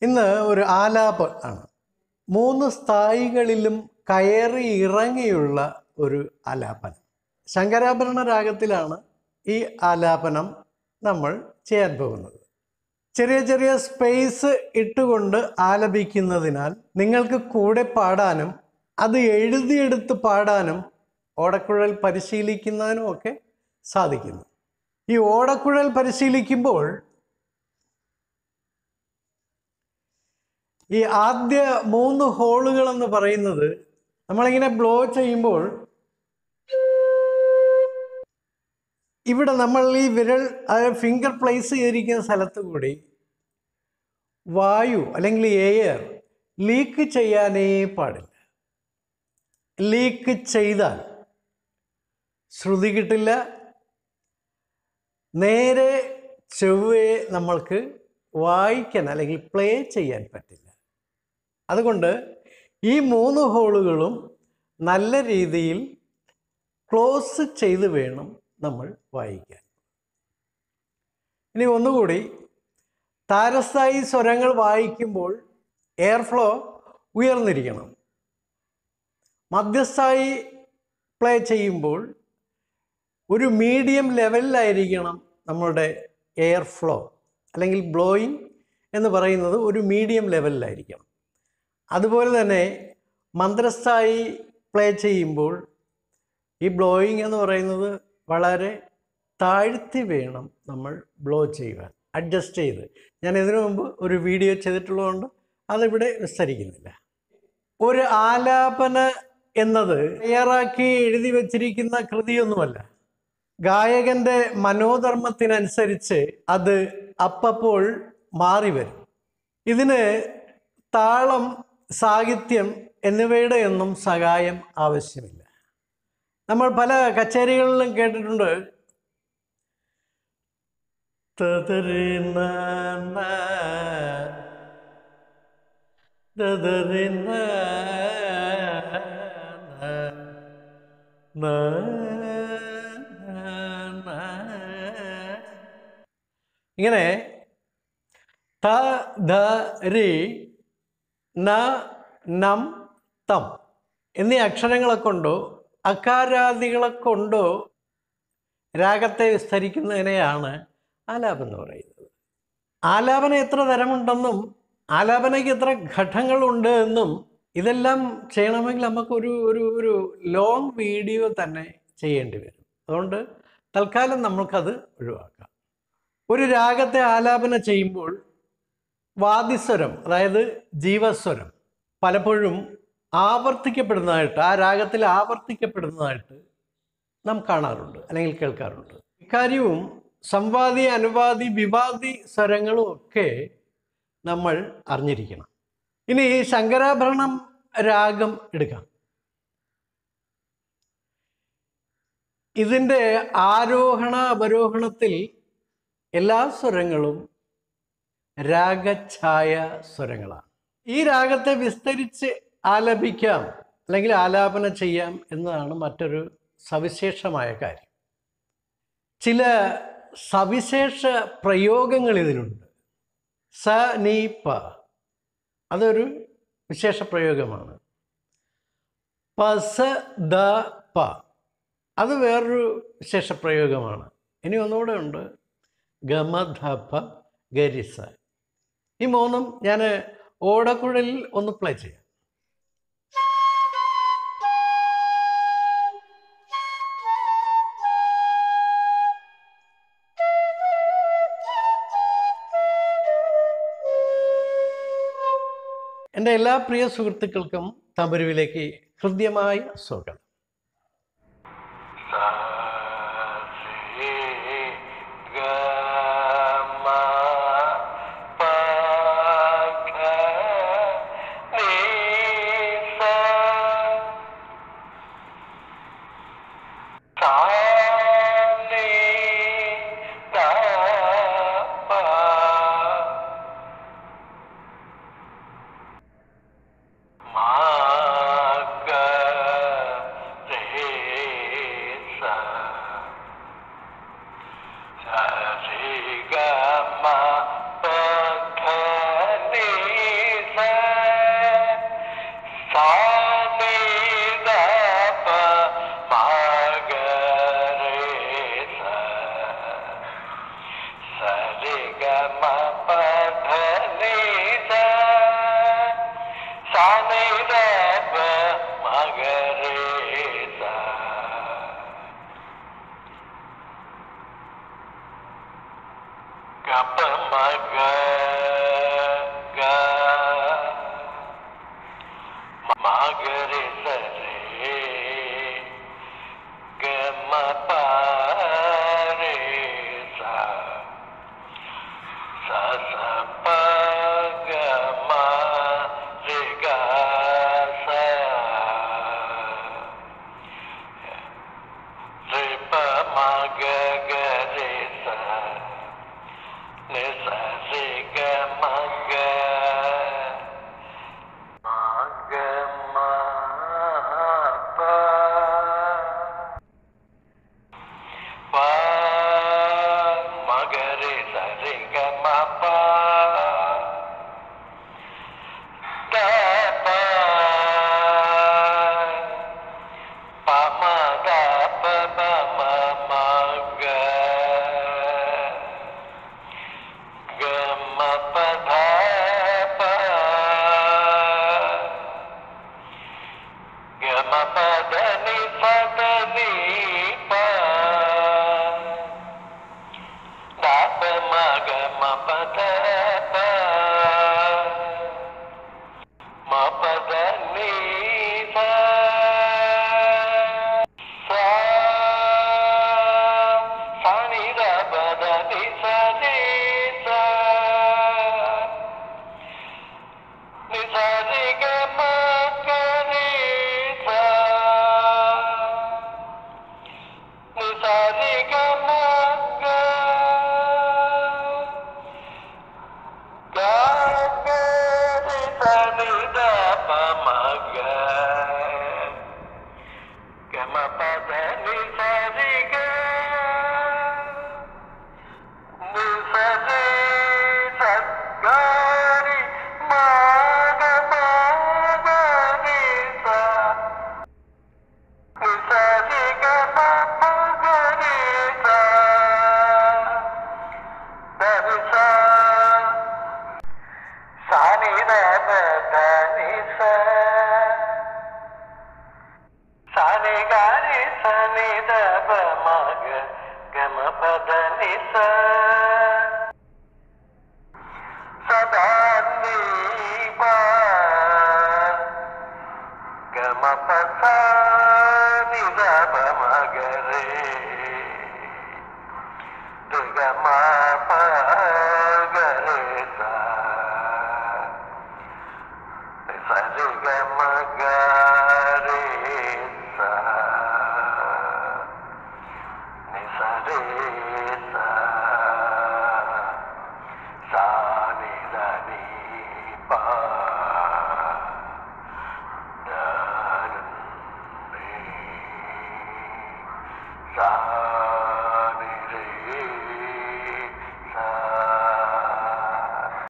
ഇന്ന് ഒരു ആലാപ് ആണ് മൂന്ന് സ്ഥായികളിലും കയറി ഇറങ്ങിയുള്ള ഒരു ആലാപനം ശങ്കരാഭരണ രാഗത്തിലാണ് ഈ ആലാപനം നമ്മൾ ചെയ്യാൻ പോകുന്നത് ചെറിയ ചെറിയ സ്പേസ് ഇട്ടുകൊണ്ട് ആലപിക്കുന്നതിനാൽ നിങ്ങൾക്ക് കൂടെ പാടാനും അത് എഴുതിയെടുത്ത് പാടാനും ഓടക്കുഴൽ പരിശീലിക്കുന്നതിനും ഒക്കെ സാധിക്കുന്നു ഈ ഓടക്കുഴൽ പരിശീലിക്കുമ്പോൾ ഈ ആദ്യ മൂന്ന് ഹോളുകൾ എന്ന് പറയുന്നത് നമ്മളിങ്ങനെ ബ്ലോ ചെയ്യുമ്പോൾ ഇവിടെ നമ്മൾ ഈ വിരൽ അതായത് ഫിംഗർ പ്ലേസ് ചെയ്തിരിക്കുന്ന സ്ഥലത്ത് കൂടി വായു അല്ലെങ്കിൽ എയർ ലീക്ക് ചെയ്യാനേ പാടില്ല ലീക്ക് ചെയ്താൽ ശ്രുതി കിട്ടില്ല നേരെ ചൊവ്വേ നമ്മൾക്ക് വായിക്കാൻ അല്ലെങ്കിൽ പ്ലേ ചെയ്യാൻ പറ്റില്ല അതുകൊണ്ട് ഈ മൂന്ന് ഹോളുകളും നല്ല രീതിയിൽ ക്ലോസ് ചെയ്ത് വേണം നമ്മൾ വായിക്കാൻ ഇനി ഒന്നുകൂടി താരസ്ഥായി സ്വരങ്ങൾ വായിക്കുമ്പോൾ എയർ ഫ്ലോ ഉയർന്നിരിക്കണം മധ്യസ്ഥായി പ്ലേ ചെയ്യുമ്പോൾ ഒരു മീഡിയം ലെവലിലായിരിക്കണം നമ്മളുടെ എയർ ഫ്ലോ അല്ലെങ്കിൽ ബ്ലോയിങ് എന്ന് പറയുന്നത് ഒരു മീഡിയം ലെവലിലായിരിക്കണം അതുപോലെ തന്നെ മന്ത്രസ്ഥായി പ്ലേ ചെയ്യുമ്പോൾ ഈ ബ്ലോയിങ് എന്ന് പറയുന്നത് വളരെ താഴ്ത്തി വേണം നമ്മൾ ബ്ലോ ചെയ്യുവാൻ അഡ്ജസ്റ്റ് ചെയ്ത് ഞാൻ ഇതിനു മുമ്പ് ഒരു വീഡിയോ ചെയ്തിട്ടുള്ളതുകൊണ്ട് അതിവിടെ വിസ്തരിക്കുന്നില്ല ഒരു ആലാപന എന്നത് തയ്യാറാക്കി എഴുതി വച്ചിരിക്കുന്ന കൃതിയൊന്നുമല്ല ഗായകന്റെ മനോധർമ്മത്തിനനുസരിച്ച് അത് അപ്പപ്പോൾ മാറി വരും ഇതിന് താളം സാഹിത്യം എന്നിവയുടെ ഒന്നും സഹായം ആവശ്യമില്ല നമ്മൾ പല കച്ചേരികളിലും കേട്ടിട്ടുണ്ട് തതറിന തതറിന ഇങ്ങനെ ത ധ രി ന നം തം എന്നീ അക്ഷരങ്ങളെ കൊണ്ടോ അകാരാദികളെ കൊണ്ടോ രാഗത്തെ വിസ്തരിക്കുന്നതിനെയാണ് ആലാപനം എന്ന് പറയുന്നത് ആലാപന എത്ര തരമുണ്ടെന്നും ആലാപനയ്ക്ക് എത്ര ഘട്ടങ്ങളുണ്ട് എന്നും ഇതെല്ലാം ചെയ്യണമെങ്കിൽ നമുക്കൊരു ഒരു ഒരു ലോങ് വീഡിയോ തന്നെ ചെയ്യേണ്ടി വരും അതുകൊണ്ട് തൽക്കാലം നമുക്കത് ഒഴിവാക്കാം ഒരു രാഗത്തെ ആലാപന ചെയ്യുമ്പോൾ വാദിസ്വരം അതായത് ജീവസ്വരം പലപ്പോഴും ആവർത്തിക്കപ്പെടുന്നതായിട്ട് ആ രാഗത്തിൽ ആവർത്തിക്കപ്പെടുന്നതായിട്ട് നാം കാണാറുണ്ട് അല്ലെങ്കിൽ കേൾക്കാറുണ്ട് ഇക്കാര്യവും സംവാദി അനുവാദി വിവാദി സ്വരങ്ങളും ഒക്കെ നമ്മൾ അറിഞ്ഞിരിക്കണം ഇനി ശങ്കരാഭരണം രാഗം എടുക്കാം ഇതിൻ്റെ ആരോഹണ അവരോഹണത്തിൽ എല്ലാ സ്വരങ്ങളും രാഗഛായ സ്വരങ്ങളാണ് ഈ രാഗത്തെ വിസ്തരിച്ച് ആലപിക്കാം അല്ലെങ്കിൽ ആലാപന ചെയ്യാം എന്നതാണ് മറ്റൊരു സവിശേഷമായ കാര്യം ചില സവിശേഷ പ്രയോഗങ്ങൾ ഇതിനുണ്ട് സ നീ പ അതൊരു വിശേഷ പ്രയോഗമാണ് പസ ദ പ അത് വേറൊരു വിശേഷ പ്രയോഗമാണ് ഇനി ഒന്നുകൂടെ ഉണ്ട് ഗമധപ ഗരിസ ഈ മൂന്നും ഞാൻ ഓടക്കുഴലിൽ ഒന്ന് പ്ലേ ചെയ്യാം എൻ്റെ എല്ലാ പ്രിയ സുഹൃത്തുക്കൾക്കും തമ്പരുവിലേക്ക് ഹൃദ്യമായ സ്വാഗതം മാ ഗമ